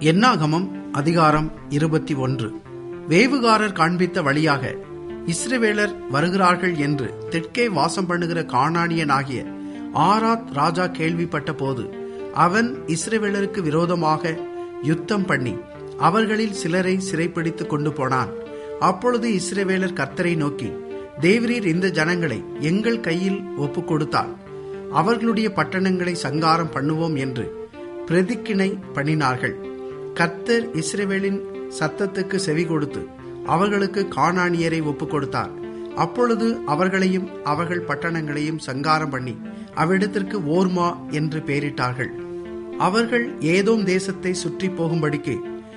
என்னாகமம் அதிகாரம் இருபத்தி ஒன்று வேவுகாரர் காண்பித்த வழியாக இஸ்ரவேலர் வருகிறார்கள் என்று தெற்கே வாசம் பண்ணுகிற கானானியனாகிய ஆராத் ராஜா கேள்விப்பட்ட போது அவன் இஸ்ரவேலருக்கு விரோதமாக யுத்தம் பண்ணி அவர்களில் சிலரை சிறைப்பிடித்து கொண்டு போனான் அப்பொழுது இஸ்ரவேலர் கர்த்தரை நோக்கி தேவரீர் இந்த ஜனங்களை எங்கள் கையில் ஒப்புக் கொடுத்தால் அவர்களுடைய பட்டணங்களை சங்காரம் பண்ணுவோம் என்று பிரதிக்கிணை பண்ணினார்கள் கர்த்தர் இஸ்ரவேலின் சத்தத்துக்கு செவி கொடுத்து அவர்களுக்கு கானானியரை ஒப்புக் கொடுத்தார் அப்பொழுது அவர்களையும் அவர்கள் பட்டணங்களையும் சங்காரம் பண்ணி அவ்விடத்திற்கு ஓர்மா என்று பெயரிட்டார்கள் அவர்கள் ஏதோம் தேசத்தை சுற்றி போகும்படிக்கு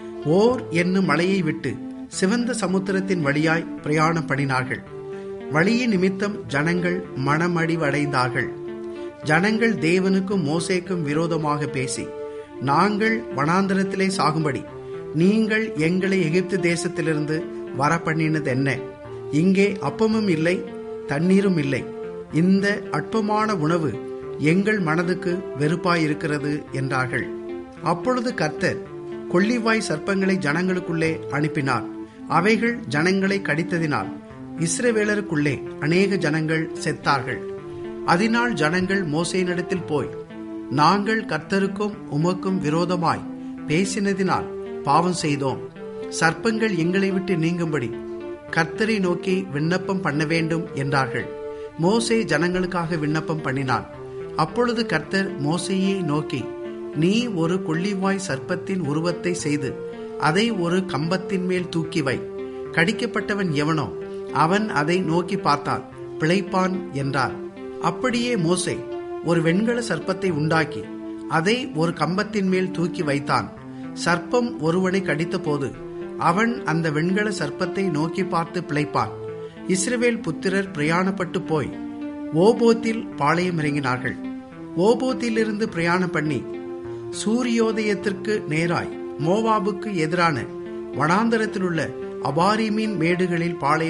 ஓர் என்னும் மலையை விட்டு சிவந்த சமுத்திரத்தின் வழியாய் பிரயாணம் பண்ணினார்கள் வழியின் நிமித்தம் ஜனங்கள் மனமடிவடைந்தார்கள் ஜனங்கள் தேவனுக்கும் மோசேக்கும் விரோதமாக பேசி நாங்கள் வனாந்தரத்திலே சாகும்படி நீங்கள் எங்களை எகிப்து தேசத்திலிருந்து வர பண்ணினது என்ன இங்கே அப்பமும் இல்லை தண்ணீரும் இல்லை இந்த அற்பமான உணவு எங்கள் மனதுக்கு வெறுப்பாயிருக்கிறது என்றார்கள் அப்பொழுது கர்த்தர் கொள்ளிவாய் சர்ப்பங்களை ஜனங்களுக்குள்ளே அனுப்பினார் அவைகள் ஜனங்களை கடித்ததினால் இஸ்ரவேலருக்குள்ளே அநேக ஜனங்கள் செத்தார்கள் அதனால் ஜனங்கள் மோசையினிடத்தில் போய் நாங்கள் கர்த்தருக்கும் உமக்கும் விரோதமாய் பேசினதினால் பாவம் செய்தோம் சர்ப்பங்கள் எங்களை விட்டு நீங்கும்படி கர்த்தரை நோக்கி விண்ணப்பம் பண்ண வேண்டும் என்றார்கள் மோசே ஜனங்களுக்காக விண்ணப்பம் பண்ணினான் அப்பொழுது கர்த்தர் மோசையை நோக்கி நீ ஒரு கொள்ளிவாய் சர்ப்பத்தின் உருவத்தை செய்து அதை ஒரு கம்பத்தின் மேல் தூக்கி வை கடிக்கப்பட்டவன் எவனோ அவன் அதை நோக்கி பார்த்தால் பிழைப்பான் என்றார் அப்படியே மோசே ஒரு வெண்கல சர்ப்பத்தை உண்டாக்கி அதை ஒரு கம்பத்தின் மேல் தூக்கி வைத்தான் சர்ப்பம் ஒருவனை கடித்த போது அவன் அந்த வெண்கல சர்ப்பத்தை நோக்கி பார்த்து பிழைப்பான் இஸ்ரவேல் புத்திரர் பிரயாணப்பட்டு போய் ஓபோத்தில் பாளையம் இறங்கினார்கள் ஓபோத்திலிருந்து பிரயாணம் பண்ணி சூரியோதயத்திற்கு நேராய் மோவாபுக்கு எதிரான வனாந்தரத்திலுள்ள அபாரிமின் மேடுகளில் பாளையம்